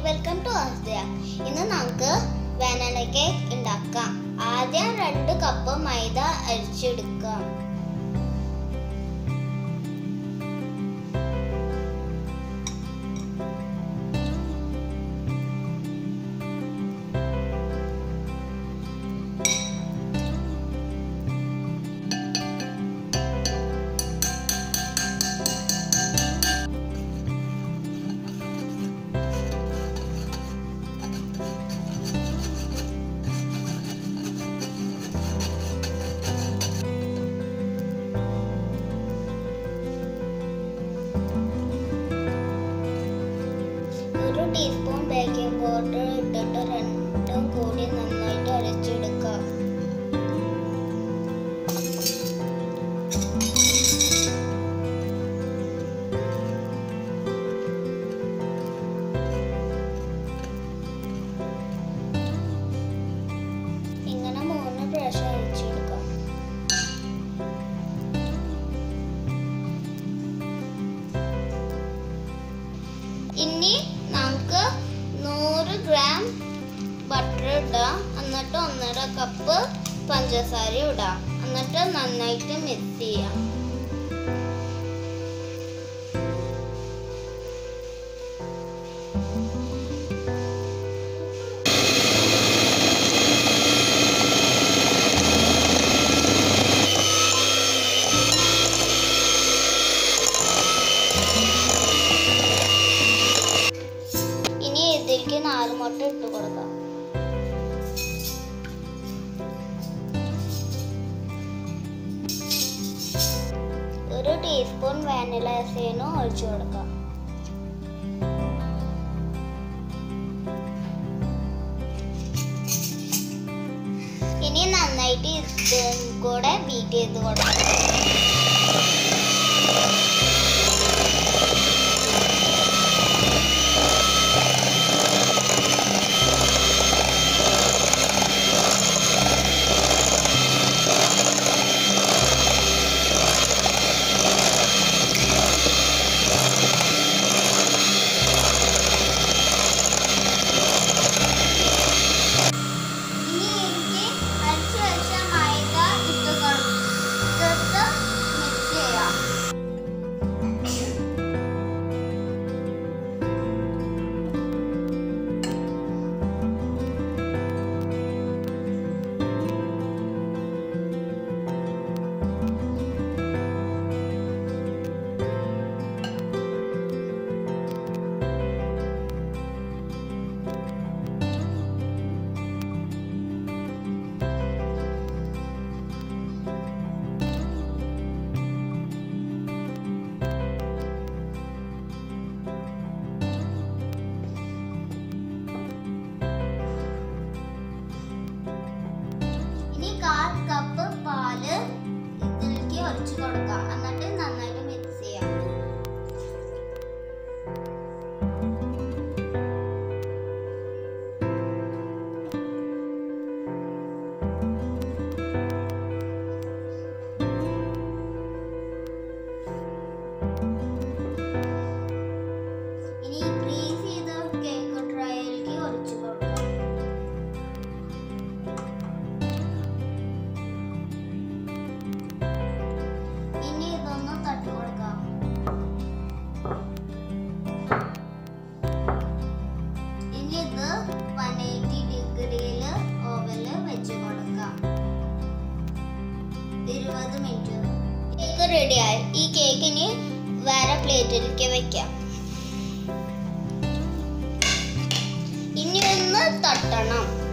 welcome to അസ്ദിയ ഇന്ന് നമുക്ക് vanilla cake ഉണ്ടാക്കാം ആദ്യം രണ്ട് കപ്പ് മൈദ അരിച്ചെടുക്കാം ഒരു ടീസ്പൂൺ ബേക്കിംഗ് പൗഡർ ഇട്ടിട്ട് രണ്ടും കൂടി നന്നായിട്ട് അരച്ചെടുക്കാം ഇങ്ങനെ മൂന്ന് പ്രാവശ്യം അരച്ചെടുക്കാം ഇനി നമുക്ക് നൂറ് ഗ്രാം ബട്ടർ ഇടാം എന്നിട്ട് ഒന്നര കപ്പ് പഞ്ചസാര ഇടാം എന്നിട്ട് നന്നായിട്ട് മിക്സ് ചെയ്യാം ഇനി ഇതിലേക്ക് നാല് മുട്ട ഇട്ട് കൊടുക്കാം ഒരു ടീസ്പൂൺ വാനില എസേനും ഒഴിച്ചു കൊടുക്കാം ഇനി നന്നായിട്ട് ഇതും കൂടെ ബീറ്റ് ചെയ്ത് കൊടുക്കാം ഇനി എനിക്ക് അരച്ച് വെച്ച മൈദ ഇട്ട് കൊടുത്തിട്ട് മിക്സ് ചെയ്യാം ഇനി കാൽ കപ്പ് പാല് ഇതിലേക്ക് ഒഴിച്ചു കൊടുക്കാം എന്നിട്ട് നന്നായിട്ട് മിക്സ് ചെയ്യാം ഇനി ഗ്രീസ് ചെയ്ത കേക്ക് ട്രയലിലേക്ക് ഒഴിച്ചു കൊടുക്കാം ഇനി ഇതൊന്ന് തട്ടി കൊടുക്കാം ഇനി ഇത് വൺ എയ്റ്റി ഡിഗ്രിയിൽ ഓവനിൽ വെച്ച് കൊടുക്കാം ഇരുപത് മിനിറ്റ് കേക്ക് റെഡിയായി ഈ കേക്കിന് വേറെ പ്ലേറ്റിലേക്ക് വെക്കാം ഇനി ഒന്ന് തട്ടണം